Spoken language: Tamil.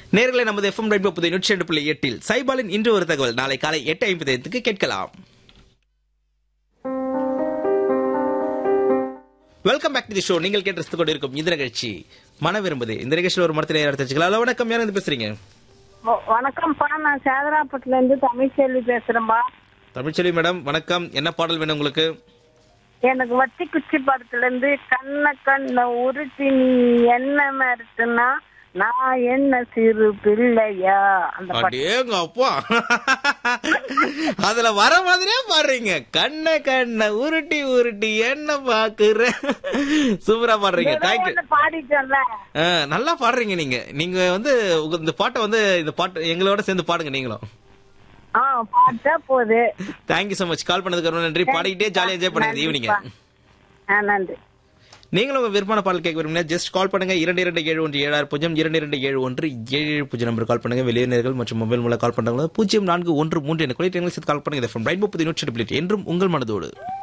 நேர்களை நமது எஃப்எம் ரெண்டு முப்பது நூற்றி ரெண்டு புள்ளி எட்டில் சைபாலின் இன்று ஒரு தகவல் நாளை காலை எட்டு ஐம்பது ஐந்துக்கு கேட்கலாம் welcome back to the show நீங்கள் கேட்டு ரசித்துக் கொண்டிருக்கும் இந்த நிகழ்ச்சி மன விரும்புது இந்த நிகழ்ச்சியில் ஒரு மரத்தில் எடுத்து வச்சுக்கலாம் ஹலோ வணக்கம் யார் இருந்து பேசுறீங்க வ- வணக்கம்ப்பா நான் சேதராப்பட்டுல இருந்து தமிழ்ச்செல்வி பேசுறேன்பா தமிழ்ச்செல்வி மேடம் வணக்கம் என்ன பாடல் வேணும் உங்களுக்கு எனக்கு வத்தி குச்சி படத்துல இருந்து கண்ண கண்ண உருட்டி நீ என்ன மிரட்டுனா நான் என்ன சிறு பிள்ளையா அந்த பாட்டு அடேங்க அப்பா அதுல வர மாதிரியே பாடுறீங்க கண்ண கண்ண உருட்டி உருட்டி என்ன பாக்குற சூப்பரா பாடுறீங்க ஏதோ தேங்க்யூ ஒண்ணு பாடிட்டேன்ல நல்லா பாடுறீங்க நீங்க நீங்க வந்து உங்க இந்த பாட்டை வந்து இந்த பாட்டு எங்களோட சேர்ந்து பாடுங்க நீங்களும் ஆ பாட்டா போகுது தேங்க்யூ so மச் கால் பண்ணதுக்கு ரொம்ப நன்றி பாடிக்கிட்டே ஜாலியா என்ஜாய் பண்ணுங்க ஈவினிங் நன்றிப்பா. ஆ நன்றி நீங்களும் உங்க விருப்பமான பாடல் கேட்க விரும்பினா ஜஸ்ட் கால் பண்ணுங்க இரண்டு இரண்டு ஏழு ஒன்று ஏழாறு பூஜ்ஜியம் இரண்டு இரண்டு ஏழு ஒன்று ஏழு ஏழு பூஜ்ஜியம் நம்பர் கால் பண்ணுங்க வெளியினர்கள் மற்றும் மொபைல் மூலம் கால் பண்றவங்க பூஜ்ஜியம் நான்கு ஒன்று மூன்று என குறைத்து சேர்த்து கால் பண்ணுங்க ஃப்ரம் ரைட் முப்பது நூற்றி என்றும் உங்கள் மனதோடு